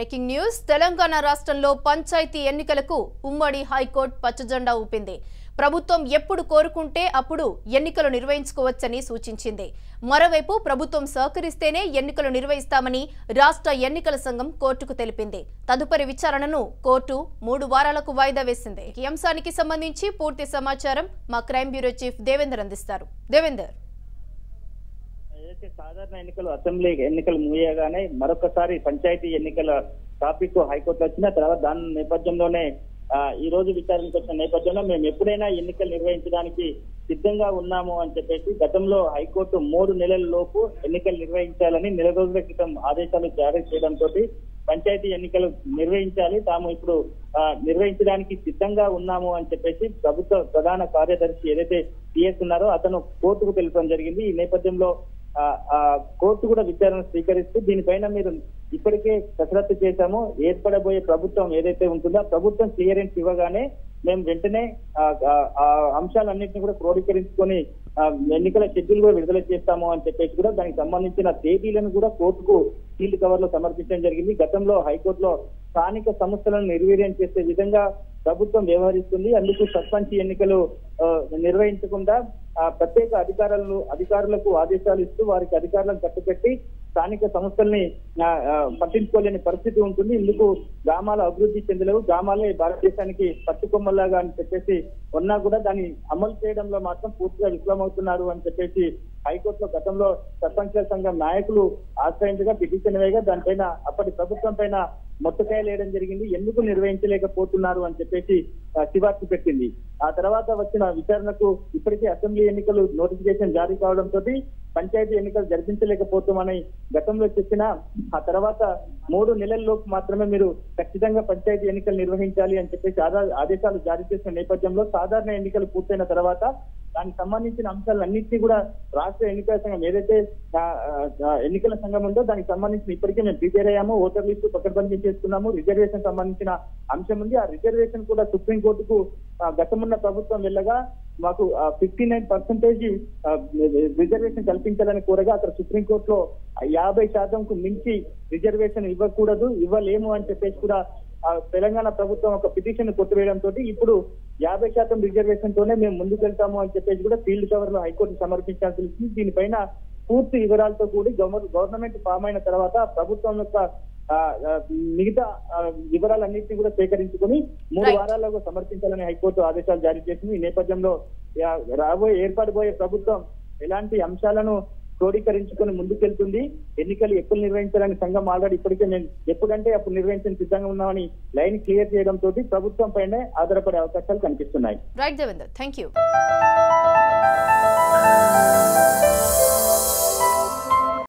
Breaking news Telangana రాష్ట్రంలో పంచాయతీ ఎన్నికలకు ఉమ్మడి హైకోర్టు పచ్చజెండా ఊపింది ప్రభుత్వం ఎప్పుడు కోరుకుంటే అప్పుడు ఎన్నికలు నిర్వహించుకోవచ్చని సూచించింది మరోవైపు ప్రభుత్వం సహకరిస్తేనే ఎన్నికలు నిర్వహిస్తామని రాష్ట్ర ఎన్నికల సంఘం కోర్టుకు తెలిపింది తదుపరి విచారణను కోర్టు మూడు వారాలకు వాయిదా వేసింది ఈ అంశానికి సంబంధించి పూర్తి సమాచారం మా క్రైమ్ బ్యూరో చీఫ్ దేవేందర్ అందిస్తారు దేవేందర్ ఏదైతే సాధారణ ఎన్నికలు అసెంబ్లీ ఎన్నికలు ముగియగానే మరొకసారి పంచాయతీ ఎన్నికల టాపిక్ హైకోర్టు వచ్చిన తర్వాత దాని నేపథ్యంలోనే ఆ, ఈ రోజు విచారణకు వచ్చిన నేపథ్యంలో మేము ఎప్పుడైనా ఎన్నికలు నిర్వహించడానికి సిద్ధంగా ఉన్నాము అని చెప్పేసి గతంలో హైకోర్టు మూడు నెలల లోపు ఎన్నికలు నిర్వహించాలని నెల రోజుల క్రితం ఆదేశాలు జారీ చేయడంతో పంచాయతీ ఎన్నికలు నిర్వహించాలి తాము ఇప్పుడు ఆ, నిర్వహించడానికి సిద్ధంగా ఉన్నాము అని చెప్పేసి ప్రభుత్వ ప్రధాన కార్యదర్శి ఏదైతే పిఎస్ ఉన్నారో అతను కోర్టుకు తెలపడం జరిగింది ఈ నేపథ్యంలో ఆ, ఆ, కోర్టు కూడా విచారణ స్వీకరిస్తూ దీనిపైన మీరు ఇప్పటికే కసరత్తు చేశాము ఏర్పడబోయే ప్రభుత్వం ఏదైతే ఉంటుందో ఆ ప్రభుత్వం క్లియరెన్స్ ఇవ్వగానే మేము వెంటనే ఆ, ఆ, ఆ అంశాలన్నింటినీ కూడా క్రోడీకరించుకొని ఆ, ఎన్నికల షెడ్యూల్ కూడా విడుదల చేస్తాము అని చెప్పేసి కూడా దానికి సంబంధించిన తేదీలను కూడా కోర్టుకు ఫీల్డ్ కవర్ లో సమర్పించడం జరిగింది గతంలో హైకోర్టులో స్థానిక సంస్థలను నిర్వీర్యం చేసే విధంగా ప్రభుత్వం వ్యవహరిస్తుంది అందుకు సర్పంచ్ ఎన్నికలు ఆ, నిర్వహించకుండా ఆ, ప్రత్యేక అధికారులను అధికారులకు ఆదేశాలు ఇస్తూ వారికి అధికారులను కట్టుపెట్టి స్థానిక సంస్థల్ని ఆ, ఆ, పట్టించుకోలేని పరిస్థితి ఉంటుంది ఇందుకు గ్రామాల అభివృద్ధి చెందలేవు గ్రామాలే భారతదేశానికి పట్టుకొమ్మలాగా అని చెప్పేసి ఉన్నా కూడా దాన్ని అమలు చేయడంలో మాత్రం పూర్తిగా విఫలమవుతున్నారు అని చెప్పేసి హైకోర్టులో గతంలో సర్పంచ్ల సంఘం నాయకులు ఆశ్రయించగా పిటిషన్ వేయగా దానిపైన అప్పటి ప్రభుత్వం పైన మొట్టకాయలు వేయడం జరిగింది ఎందుకు నిర్వహించలేకపోతున్నారు అని చెప్పేసి ఆ, సిఫార్సు పెట్టింది ఆ తర్వాత వచ్చిన విచారణకు ఇప్పటికే అసెంబ్లీ ఎన్నికలు నోటిఫికేషన్ జారీ కావడంతో పంచాయతీ ఎన్నికలు జరిపించలేకపోతామని గతంలో చెప్పిన ఆ తర్వాత మూడు నెలల్లోపు మాత్రమే మీరు ఖచ్చితంగా పంచాయతీ ఎన్నికలు నిర్వహించాలి అని చెప్పేసి ఆదా- ఆదేశాలు జారీ చేసిన నేపథ్యంలో సాధారణ ఎన్నికలు పూర్తయిన తర్వాత దానికి సంబంధించిన అంశాలన్నింటినీ కూడా రాష్ట్ర ఎన్నికల సంఘం ఏదైతే ఆ, ఆ, ఎన్నికల సంఘం ఉందో దానికి సంబంధించిన ఇప్పటికే మేము ప్రిపేర్ అయ్యాము ఓటర్ లిస్టు పకడ్బందీ చేసుకున్నాము రిజర్వేషన్ సంబంధించిన అంశం ఉంది ఆ రిజర్వేషన్ కూడా సుప్రీంకోర్టుకు ఆ, గతమున్న ప్రభుత్వం వెళ్ళగా మాకు ఫిఫ్టీ నైన్ పర్సెంటేజ్ రిజర్వేషన్ కల్పించాలని కోరగా అక్కడ సుప్రీంకోర్టులో యాభై శాతంకు మించి రిజర్వేషన్ ఇవ్వకూడదు ఇవ్వలేము అని చెప్పేసి కూడా ఆ, తెలంగాణ ప్రభుత్వం ఒక పిటిషన్ కొట్టివేయడంతో ఇప్పుడు యాభై శాతం రిజర్వేషన్ తోనే మేము ముందుకు వెళ్తాము అని చెప్పేసి కూడా ఫీల్డ్ కవర్ లో హైకోర్టు సమర్పించాల్సి వచ్చింది దీనిపైన పూర్తి వివరాలతో కూడి గవర్న- గవర్నమెంట్ ఫామ్ అయిన తర్వాత ప్రభుత్వం యొక్క ఆ, ఆ, మిగతా ఆ, వివరాలన్నింటినీ కూడా సేకరించుకొని మూడు Right. వారాల్లో సమర్పించాలని హైకోర్టు ఆదేశాలు జారీ చేసింది ఈ నేపథ్యంలో యా, రాబోయే ఏర్పడబోయే ప్రభుత్వం ఎలాంటి అంశాలను క్రోడీకరించుకొని ముందుకెళ్తుంది ఎన్నికలు ఎప్పుడు నిర్వహించాలని సంఘం ఆల్రెడీ ఇప్పటికే మేము ఎప్పుడంటే అప్పుడు నిర్వహించని సిద్ధంగా ఉన్నామని లైన్ క్లియర్ చేయడంతో ప్రభుత్వం పైనే ఆధారపడే అవకాశాలు కనిపిస్తున్నాయి రైట్ దేవేందర్ థ్యాంక్ యూ